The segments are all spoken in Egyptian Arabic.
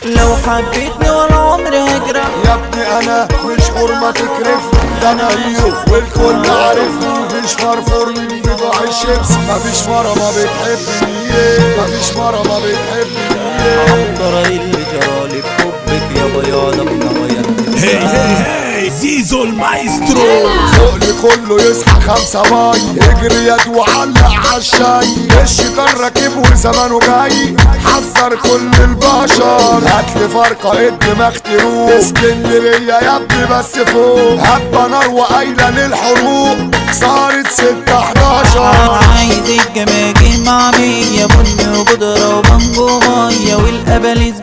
لو حبيتني ولا عمري هجرح يا ابني انا مش حرمة تكرفني ده انا هيرو والكل عارفني مش فرفور من بضاع الشمس مفيش مرة ما بتحبني مفيش مرة ما بتحبني عنتر اللي جرالي بحبك يا بياض ابن هي هي هي زيزو المايسترو فوقلي كله يصحى خمسة باي اجري يد وعلق عالشاي الشيطان راكب وزمانه جاي حذر كل البشر هاتلي فرقة الدماغ تروق اسكندرية يا ابني بس فوق هبة نار وقايلة للحروق صارت ستة حداشر عايز الجماجم مع مية بن وبودرة وبانجو مية والقباليز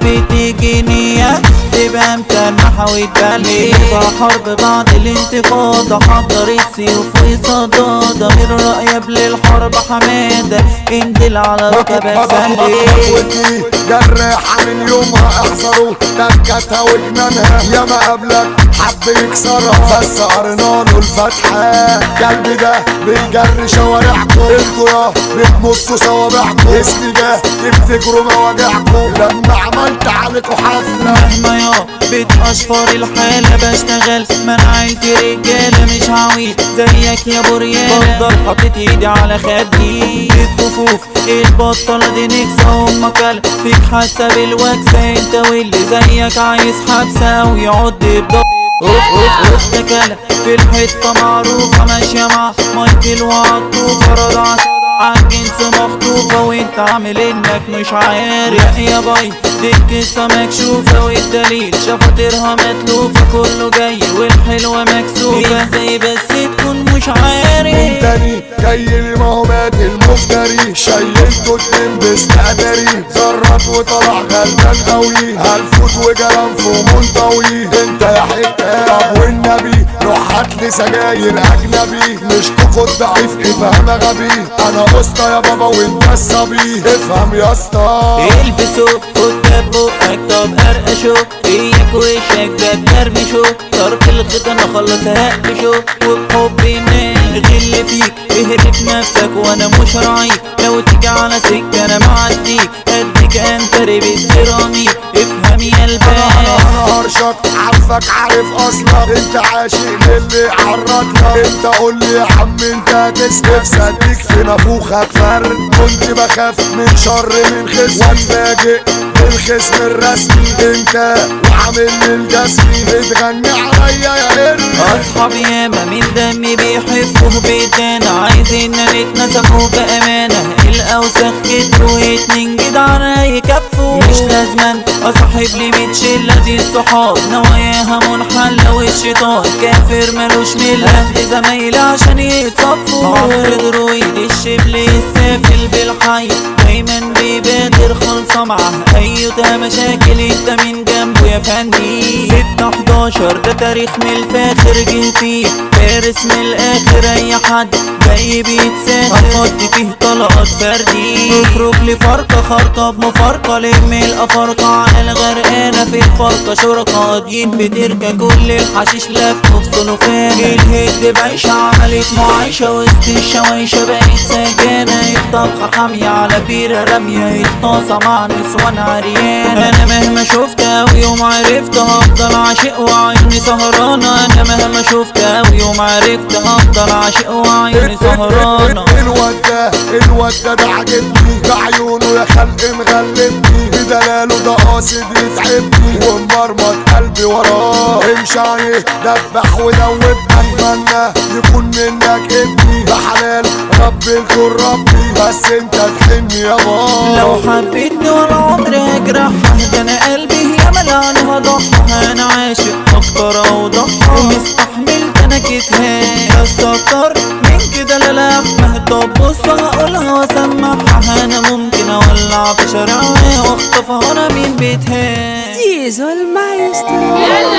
بتجنية تبقى متنحة وتبلي حرب بعد الانتفاضة حضر السيوف وصدادة من رأي للحرب حمادة انزل على ركبك سلي ودي جراحة من يومها احذروا تكتها وجنانها ياما قبلك حب يكسرها بس قرنا له الفتحة كلب ده بيجري شوارعكم انتوا يا بتمصوا صوابعكم اسمي ده تفتكروا مواجعكم لما عملت عليكم حفلة مهما يا بتأشفر الحالة بشتغل منعيتي رجالة مش هعوي زيك يا بريالة بفضل حاطط ايدي على خدي الطفوف البطلة دي نكسة امك كلا فيك حاسة بالوكسة انت واللي زيك عايز حبسة ويقعد بضب اوف اوف اوف ده كلا في الحتة معروفة ماشية مع مايكل وعطوفة رضع عالجنس مخطوفة وانت عامل انك مش عارف يا باي دي القصة مكشوفة والدليل شفاطرها متلوفة كله جاي والحلوة مكسوفة ازاي بس تكون مش عارف تاني جاي لي ما هو مات المفتري شيلته اتنين باستقدري زرط وطلع غلبان قوي هلفوت وجرنفه منطوي انت يا حته طب والنبي روح هاتلي سجاير اجنبي مش تاخد ضعيف افهم يا غبي انا قسطة يا بابا وانت الصبي افهم يا اسطى البسوا قدام بقك طب ارقشوا اياك وشك ده ترمشوا طرف الخيط انا خلص هقفشوا وبحب الناس غل فيك اهرب نفسك وانا مش راعيك لو تيجي على سكة انا معديك هديك انتري بالسيراميك افهم يا انا الباب انا هرشك عارفك عارف اصلا انت عاشق للي عرضلك انت قول لي يا عم انت هتسلف صديق في نافوخك فرد كنت بخاف من شر من خصم واتفاجئ بالخصم الرسمي انت وعامل لي الجسمي بتغني عليا يا قرد اصحابي ياما من دمي بيحفوا بيتنا عايزين نتنسفوا بامانه الاوسخ كتروا اتنين جدعان هيكفوا مش لازما اصاحب لي ميت شله دي الصحاب نواياها منحله والشيطان كافر ملوش مله زمايلي عشان يتصفوا عمرو درويد الشبل السافل بالحي دايما بيبادر خلصة معاه اي ده مشاكل انت من جنبه يا فندي ستة حداشر ده تاريخ من الفاخر جه فيه فارس من الاخر اي حد جاي بيتساخر افضي فيه طلقات فردي اخرج لي فرقة خرطة بمفارقة لم الافارقة على الغرقانة في الفرقة شركة قاضيين بتركة كل الحشيش لف في صنوفان الهد بعيشة عملت معايشة وسط الشوايشة بقت سجانة الطبخة حامية على بيرة رامية الطاسة مع نسوان عريان انا مهما شفت او يوم عرفت هفضل عاشق وعيوني سهرانة انا مهما شفت او يوم عرفت هفضل عاشق وعيوني سهرانة الواد ده الواد ده ده عاجبني بعيونه يا خلق مغلبني بدلاله ده قاصد يتعبني ومرمط قلبي وراه امشي عليه دبح ودوب اتمنى يكون منك ابني ده حلال رب الكون ربي بس انت تحن يا بابا لو حبيتني ولا عمري هجرحها ده انا قلبي يا ملعني هضحها انا عاشق اكتر اوضحها ومستحمل ده انا كتها بس اكتر من كده لا لا طب بص هقولها واسمعها انا ممكن اولع في شارعها واخطفها انا من بيتها زيزو المايسترو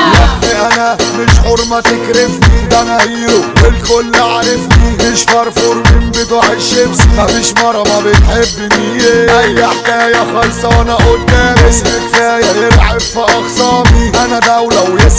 انا مش حرمة تكرفني ده انا هيرو والكل عارفني مش فرفور من بتوع الشيبس مفيش مرة ما بتحبني اي حكاية خالصة وانا قدام اسم كفاية يرعب في اخصامي انا دولة ويصعب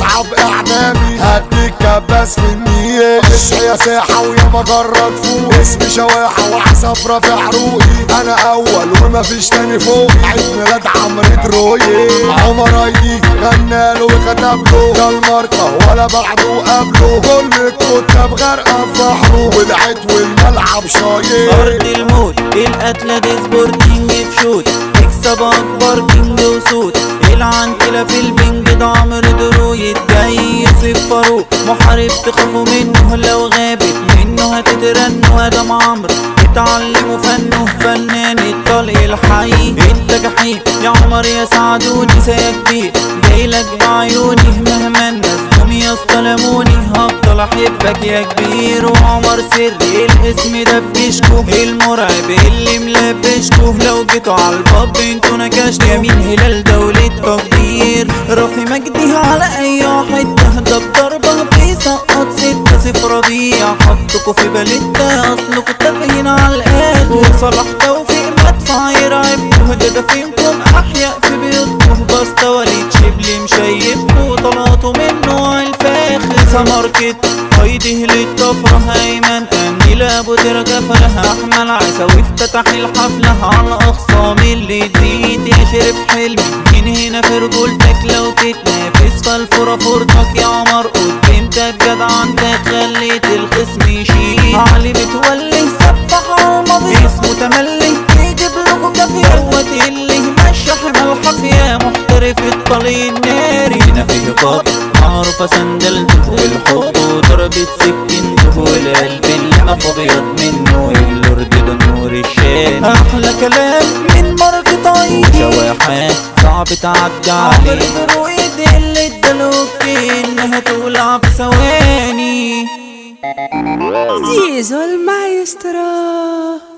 اعدامي هديك كباس في النية اصحى يا ساحة ويا مجرد فوق اسمي شواحة وعصفرة في عروقي انا اول ومفيش تاني فوقي عيد ميلاد عمرو دروي عمر ايدي غناله وكتب له ده الماركة ولا بعده قبله كل الكتاب غرقة في بحره ودعت والملعب شايط أرض الموت القتلة دي سبورتنج بشوت يكسب أكبر كينج وسود العنتلة في البنج ده عمرو درويد جاي يوسف فاروق محارب تخافوا منه لو غابت منه هتترنوا ادم عمرو اتعلموا فنه فنان الطلق الحي انت جحيم يا عمر يا سعدوني يا كبير جايلك بعيوني مهما الناس جم يستلموني هفضل احبك يا كبير وعمر سري الاسم ده بجيشكو المرعب اللي ملبشكو لو جيتوا على الباب انتوا نكشتوا يمين هلال دولة تقدير رافي مجدي على اي واحد ده بضربة بيسقط ستة صفر ربيع حطكوا في بالتة اصلكوا تافهين على الاخر وصلاح توفيق مدفع يرعبكوا ده فيكم احياء في بيوتكم بسطة وليد شبلي مشيبكوا طلعتوا منه على الفاخر سماركت هيده للطفرة هيمن أمني لابو ترجع فلها أحمل عيسوي افتتح الحفلة على أخصام اللي تزيد يا شرف حلمي من هنا في رجولتك لو تتنافس فالفرة فرطك يا عمر قدامتك جدع انت خليت الخصم يشيل علي بتولي سفح عمر اسمه تملي يجيب لكم كافية قوة اللي مشى حمل حافية محترف الطلي الناري هنا فيه قاضي معروفة سندلته والحب وضربة سكينته والقلب اللي قف ابيض منه اللورد ده نور الشام احلى كلام من مرق طيب شواحات صعب تعدي عليه عمر درويد اللي ادالوك انها تولع في ثواني Zizou el maestro.